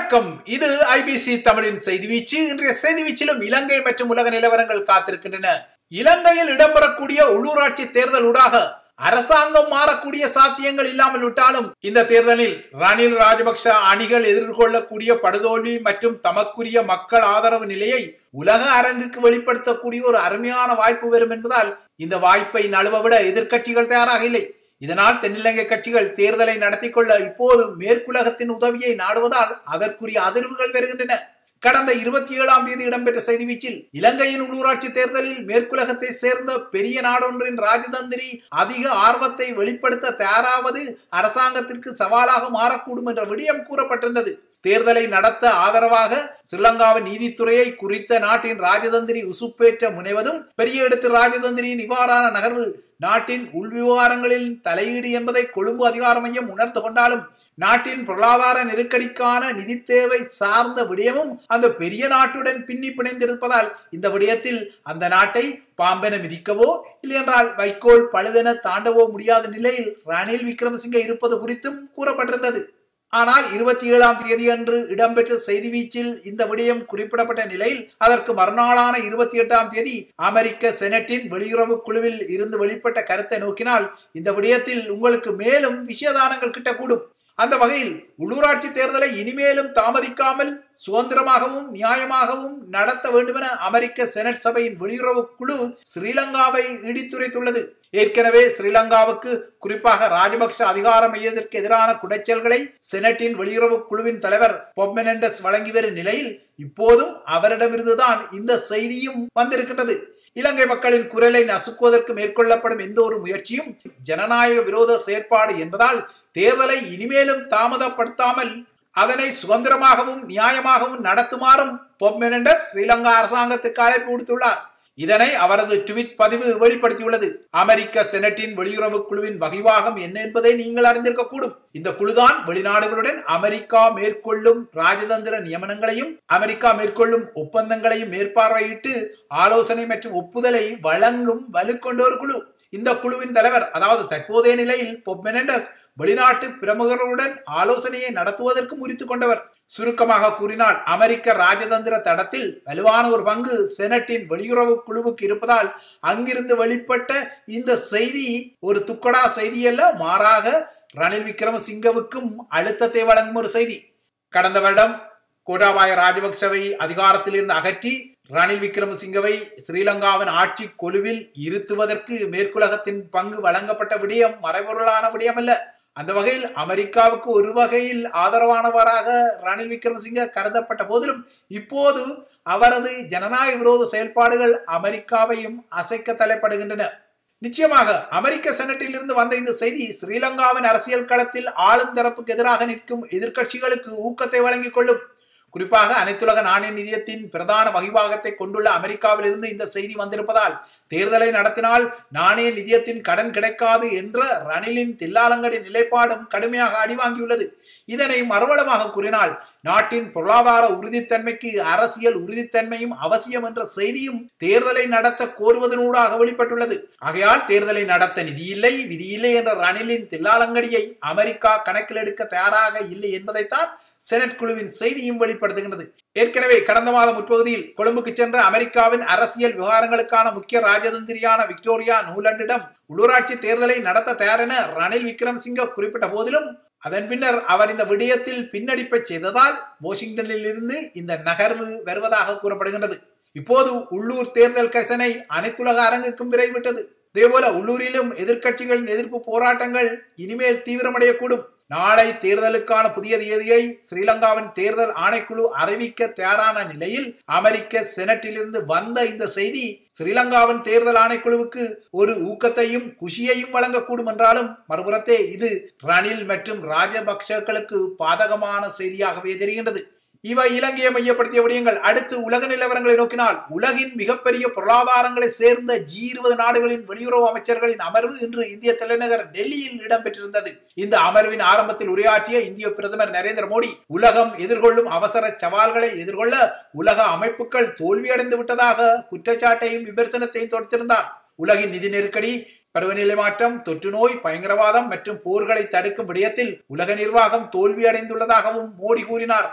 வணக்கம் இது ஐபிசி தமிழின் செய்தி வீச்சு இன்றைய செய்தி வீச்சிலும் இலங்கை மற்றும் உலக நிலவரங்கள் காத்திருக்கின்றன இலங்கையில் இடம்பெறக்கூடிய உள்ளூராட்சி தேர்தலூடாக அரசாங்கம் மாறக்கூடிய சாத்தியங்கள் இல்லாமல் விட்டாலும் இந்த தேர்தலில் ரணில் ராஜபக்ஷ அணிகள் எதிர்கொள்ளக்கூடிய படுதோல்வி மற்றும் தமக்குரிய மக்கள் ஆதரவு நிலையை உலக அரங்குக்கு வெளிப்படுத்தக்கூடிய ஒரு அருமையான வாய்ப்பு வரும் என்பதால் இந்த வாய்ப்பை நழுவ விட எதிர்க்கட்சிகள் தயாராக இல்லை இதனால் தென்னிலங்கை கட்சிகள் தேர்தலை நடத்தி கொள்ள இப்போது மேற்குலகத்தின் உதவியை நாடுவதால் அதற்குரிய அதிர்வுகள் வருகின்றன கடந்த இருபத்தி ஏழாம் தேதி இடம்பெற்ற செய்தி வீச்சில் இலங்கையின் உள்ளூராட்சி தேர்தலில் மேற்குலகத்தை சேர்ந்த பெரிய நாடொன்றின் ராஜதந்திரி அதிக ஆர்வத்தை வெளிப்படுத்த தயாராவது அரசாங்கத்திற்கு சவாலாக மாறக்கூடும் என்ற விடயம் கூறப்பட்டிருந்தது தேர்தலை நடத்த ஆதரவாக ஸ்ரீலங்காவின் நீதித்துறையை குறித்த நாட்டின் ராஜதந்திரி உசுப்பேற்ற முனைவதும் பெரிய இடத்து ராஜதந்திரியின் இவ்வாறான நகர்வு நாட்டின் உள்விவகாரங்களில் தலையீடு என்பதை கொழும்பு அதிகார மையம் உணர்ந்து கொண்டாலும் நாட்டின் பொருளாதார நெருக்கடிக்கான நிதி தேவை சார்ந்த விடயமும் அந்த பெரிய நாட்டுடன் பின்னி பிணைந்திருப்பதால் இந்த விடயத்தில் அந்த நாட்டை பாம்பென மிதிக்கவோ இல்லையென்றால் வைக்கோல் பழுதென தாண்டவோ முடியாத நிலையில் ரணில் விக்ரமசிங்க இருப்பது குறித்தும் கூறப்பட்டிருந்தது ஆனால் இருபத்தி ஏழாம் தேதி அன்று இடம்பெற்ற செய்தி வீச்சில் இந்த விடயம் குறிப்பிடப்பட்ட நிலையில் அதற்கு மறுநாளான இருபத்தி எட்டாம் தேதி அமெரிக்க செனட்டின் வெளியுறவு குழுவில் இருந்து வெளிப்பட்ட கருத்தை நோக்கினால் இந்த விடயத்தில் உங்களுக்கு மேலும் விஷயதானங்கள் கிட்டக்கூடும் அந்த வகையில் உள்ளூராட்சி தேர்தலை இனிமேலும் தாமதிக்காமல் சுதந்திரமாகவும் நியாயமாகவும் நடத்த வேண்டுமென அமெரிக்க செனட் சபையின் வெளியுறவு குழு ஸ்ரீலங்காவை இடித்துரைத்துள்ளது ஏற்கனவே ஸ்ரீலங்காவுக்கு குறிப்பாக ராஜபக்ஷ அதிகார மையத்திற்கு எதிரான குடைச்சல்களை செனட்டின் வெளியுறவு குழுவின் தலைவர் பொப்மெனண்டஸ் வழங்கி வரும் நிலையில் இப்போதும் அவரிடமிருந்துதான் இந்த செய்தியும் வந்திருக்கின்றது இலங்கை மக்களின் குரலை நசுக்குவதற்கு மேற்கொள்ளப்படும் எந்த ஒரு முயற்சியும் ஜனநாயக விரோத செயற்பாடு என்பதால் தேர்தலை இனிமேலும் தாமதப்படுத்தாமல் அதனை சுதந்திரமாகவும் நியாயமாகவும் நடத்துமாறும் பொப்மெனண்டஸ் ஸ்ரீலங்கா அரசாங்கத்துக்கு அழைப்பு விடுத்துள்ளார் இதனை அவரது ட்வீட் பதிவு வெளிப்படுத்தியுள்ளது அமெரிக்க செனட்டின் வெளியுறவு குழுவின் வகிவாகம் என்ன என்பதை நீங்கள் அறிந்திருக்க கூடும் இந்த குழுதான் வெளிநாடுகளுடன் அமெரிக்கா மேற்கொள்ளும் ராஜதந்திர நியமனங்களையும் அமெரிக்கா மேற்கொள்ளும் ஒப்பந்தங்களையும் மேற்பார்வையிட்டு ஆலோசனை மற்றும் ஒப்புதலை வழங்கும் வலுக்கொண்ட ஒரு குழு இந்த குழுவின் தலைவர் அதாவது தற்போதைய நிலையில் பொப் மெனண்டஸ் வெளிநாட்டு பிரமுகர்களுடன் ஆலோசனையை நடத்துவதற்கு முறித்து கொண்டவர் சுருக்கமாக கூறினால் அமெரிக்க ராஜதந்திர தடத்தில் வலுவான ஒரு பங்கு செனட்டின் வெளியுறவு குழுவுக்கு இருப்பதால் அங்கிருந்து வெளிப்பட்ட இந்த செய்தி ஒரு துக்கடா செய்தி அல்ல மாறாக ரணில் விக்ரமசிங்கவுக்கும் அழுத்தத்தை வழங்கும் ஒரு செய்தி கடந்த வருடம் கோட்டாபாய ராஜபக்சவை அதிகாரத்தில் இருந்து அகற்றி ரணில் விக்ரமசிங்கவை ஸ்ரீலங்காவின் ஆட்சி கொலுவில் இருத்துவதற்கு மேற்குலகத்தின் பங்கு வழங்கப்பட்ட விடயம் மறைபொருளான விடயம் அல்ல அந்த வகையில் அமெரிக்காவுக்கு ஒரு வகையில் ஆதரவானவராக ரணில் விக்ரமசிங்க கருதப்பட்ட போதிலும் இப்போது அவரது ஜனநாயக விரோத செயல்பாடுகள் அமெரிக்காவையும் அசைக்க தலைப்படுகின்றன நிச்சயமாக அமெரிக்க செனட்டில் இருந்து வந்த இந்த செய்தி ஸ்ரீலங்காவின் அரசியல் களத்தில் ஆளும் தரப்புக்கு எதிராக நிற்கும் எதிர்க்கட்சிகளுக்கு ஊக்கத்தை வழங்கிக் கொள்ளும் குறிப்பாக அனைத்துலக நாணய நிதியத்தின் பிரதான வகிபாகத்தை கொண்டுள்ள அமெரிக்காவில் இருந்து இந்த செய்தி வந்திருப்பதால் தேர்தலை நடத்தினால் நாணய நிதியத்தின் கடன் கிடைக்காது என்ற ரணிலின் தில்லாலங்கடி நிலைப்பாடும் கடுமையாக அடிவாங்கியுள்ளது இதனை மறுவளமாக கூறினால் நாட்டின் பொருளாதார உறுதித்தன்மைக்கு அரசியல் உறுதித்தன்மையும் அவசியம் என்ற செய்தியும் தேர்தலை நடத்த கோருவதனூடாக வெளிப்பட்டுள்ளது ஆகையால் தேர்தலை நடத்த நிதி இல்லை விதி இல்லை என்ற ரணிலின் தில்லாலங்கடியை அமெரிக்கா கணக்கில் எடுக்க தயாராக இல்லை என்பதைத்தான் செனட் குழுவின் செய்தியும் வெளிப்படுத்துகின்றது ஏற்கனவே கடந்த மாதம் முற்பகுதியில் கொழும்புக்கு சென்ற அமெரிக்காவின் அரசியல் விவகாரங்களுக்கான முக்கிய ராஜதந்திரியான விக்டோரியா நூலண்டிடம் உள்ளூராட்சி தேர்தலை நடத்த தயாரென ரணில் விக்ரம்சிங்க குறிப்பிட்ட போதிலும் அதன் பின்னர் அவர் இந்த விடயத்தில் பின்னடிப்பை செய்ததால் வாஷிங்டனில் இருந்து இந்த நகர்வு வருவதாக கூறப்படுகின்றது இப்போது உள்ளூர் தேர்தல் கசனை அனைத்துலக அரங்குக்கும் விரைவிட்டது இதேபோல உள்ளூரிலும் எதிர்க்கட்சிகளின் எதிர்ப்பு போராட்டங்கள் இனிமேல் தீவிரமடையக்கூடும் நாளை தேர்தலுக்கான புதிய தேதியை ஸ்ரீலங்காவின் தேர்தல் ஆணைக்குழு அறிவிக்க தயாரான நிலையில் அமெரிக்க செனட்டிலிருந்து வந்த இந்த செய்தி ஸ்ரீலங்காவின் தேர்தல் ஆணைக்குழுவுக்கு ஒரு ஊக்கத்தையும் குஷியையும் வழங்கக்கூடும் என்றாலும் மறுபுறத்தே இது ரணில் மற்றும் ராஜபக்சர்களுக்கு பாதகமான செய்தியாகவே தெரிகின்றது இவை இலங்கையை மையப்படுத்திய விடயங்கள் அடுத்து உலக நிலவரங்களை நோக்கினால் உலகின் மிகப்பெரிய பொருளாதாரங்களை சேர்ந்த ஜி இருபது நாடுகளின் வெளியுறவு அமைச்சர்களின் அமர்வு இன்று இந்திய தலைநகர் டெல்லியில் இடம்பெற்றிருந்தது இந்த அமர்வின் ஆரம்பத்தில் உரையாற்றிய இந்திய பிரதமர் நரேந்திர மோடி உலகம் எதிர்கொள்ளும் அவசர சவால்களை எதிர்கொள்ள உலக அமைப்புகள் தோல்வியடைந்து விட்டதாக குற்றச்சாட்டையும் விமர்சனத்தையும் தொடுத்திருந்தார் உலகின் நிதி நெருக்கடி பருவநிலை மாற்றம் தொற்று நோய் பயங்கரவாதம் மற்றும் போர்களை தடுக்கும் விடயத்தில் உலக நிர்வாகம் தோல்வியடைந்துள்ளதாகவும் மோடி கூறினார்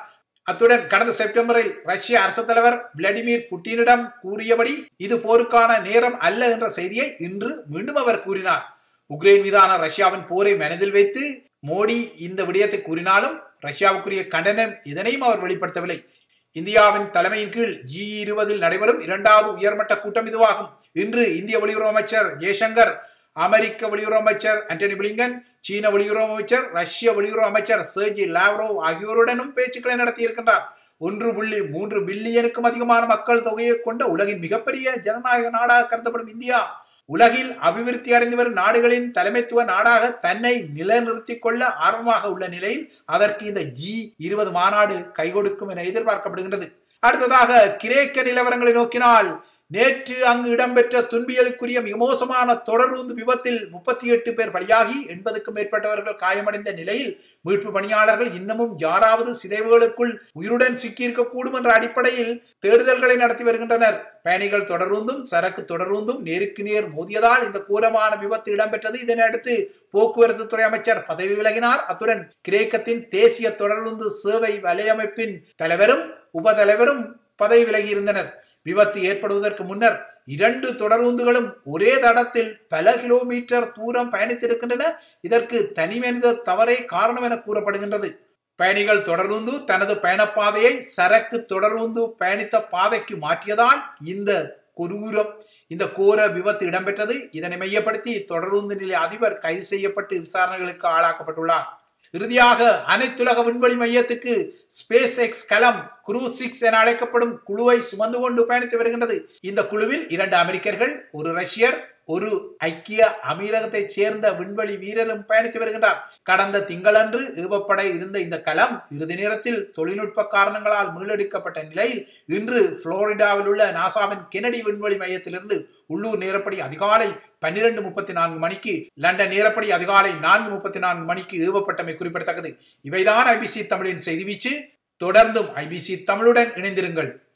அத்துடன் கடந்த செப்டம்பரில் ரஷ்ய அரசு தலைவர் விளாடிமிர் புட்டினிடம் கூறியபடி இது போருக்கான நேரம் அல்ல என்ற செய்தியை இன்று மீண்டும் அவர் கூறினார் உக்ரைன் மீதான ரஷ்யாவின் போரை மனதில் வைத்து மோடி இந்த விடயத்தை கூறினாலும் ரஷ்யாவுக்குரிய கண்டனம் இதனையும் அவர் வெளிப்படுத்தவில்லை இந்தியாவின் தலைமையின் கீழ் ஜி இருபதில் நடைபெறும் இரண்டாவது உயர்மட்ட கூட்டம் இதுவாகும் இன்று இந்திய வெளியுறவு அமைச்சர் ஜெய்சங்கர் அமெரிக்க வெளியுறவு அமைச்சர் ஆண்டனி பிளிங்கன் சீன வெளியுறவு அமைச்சர் ரஷ்ய வெளியுறவு அமைச்சர் சர்ஜி லாவ்ரோவ் ஆகியோருடனும் பேச்சுக்களை நடத்தியிருக்கின்றார் ஒன்று புள்ளி மூன்று பில்லியனுக்கும் அதிகமான மக்கள் தொகையை கொண்ட உலகின் மிகப்பெரிய ஜனநாயக நாடாக கருதப்படும் இந்தியா உலகில் அபிவிருத்தி அடைந்து வரும் நாடுகளின் தலைமைத்துவ நாடாக தன்னை நிலைநிறுத்திக் கொள்ள ஆர்வமாக உள்ள நிலையில் அதற்கு இந்த ஜி இருபது மாநாடு கை கொடுக்கும் என எதிர்பார்க்கப்படுகின்றது அடுத்ததாக கிரேக்க நிலவரங்களை நோக்கினால் நேற்று அங்கு இடம்பெற்ற துன்பியலுக்குரிய மிக மோசமான தொடர்ந்து விபத்தில் முப்பத்தி எட்டு பேர் பலியாகி எண்பதுக்கும் மேற்பட்டவர்கள் காயமடைந்த நிலையில் மீட்பு பணியாளர்கள் இன்னமும் யாராவது சிதைவுகளுக்குள் உயிருடன் சிக்கியிருக்கக்கூடும் என்ற அடிப்படையில் தேடுதல்களை நடத்தி வருகின்றனர் பயணிகள் தொடர்ந்தும் சரக்கு தொடர்ந்தும் நேருக்கு நேர் மோதியதால் இந்த கூரமான விபத்து இடம்பெற்றது இதனை அடுத்து போக்குவரத்து துறை அமைச்சர் பதவி விலகினார் அத்துடன் கிரேக்கத்தின் தேசிய தொடர்ந்து சேவை வலையமைப்பின் தலைவரும் உபதலைவரும் பதவி விலகி இருந்தனர் விபத்து ஏற்படுவதற்கு முன்னர் இரண்டு தொடர்ந்துகளும் ஒரே தடத்தில் பல கிலோமீட்டர் தூரம் பயணித்திருக்கின்றன இதற்கு தனி மனித தவறே காரணம் என கூறப்படுகின்றது பயணிகள் தொடர்ந்து தனது பயணப்பாதையை சரக்கு தொடர்ந்து பயணித்த பாதைக்கு மாற்றியதால் இந்த கொடூரம் இந்த கோர விபத்து இடம்பெற்றது இதனை மையப்படுத்தி தொடர்ந்து நிலை அதிபர் கைது செய்யப்பட்டு விசாரணைகளுக்கு ஆளாக்கப்பட்டுள்ளார் இறுதியாக அனைத்துலக விண்வெளி மையத்துக்கு ஸ்பேஸ் எக்ஸ் கலம் குரூ சிக்ஸ் என அழைக்கப்படும் குழுவை சுமந்து கொண்டு பயணித்து வருகின்றது இந்த குழுவில் இரண்டு அமெரிக்கர்கள் ஒரு ரஷ்யர் ஒரு ஐக்கிய அமீரகத்தை சேர்ந்த விண்வெளி வீரரும் பயணித்து வருகின்றார் கடந்த திங்களன்று ஏவப்பட இருந்த இந்த களம் இறுதி நேரத்தில் தொழில்நுட்ப காரணங்களால் மீளெடுக்கப்பட்ட நிலையில் இன்று புளோரிடாவில் உள்ள நாசாவின் கெனடி விண்வெளி மையத்திலிருந்து உள்ளூர் நேரப்படி அதிகாலை பன்னிரண்டு முப்பத்தி நான்கு மணிக்கு லண்டன் நேரப்படி அதிகாலை நான்கு முப்பத்தி நான்கு மணிக்கு ஏவப்பட்டமை குறிப்பிடத்தக்கது இவைதான் ஐபிசி தமிழின் செய்தி வீச்சு தொடர்ந்தும் ஐபிசி தமிழுடன் இணைந்திருங்கள்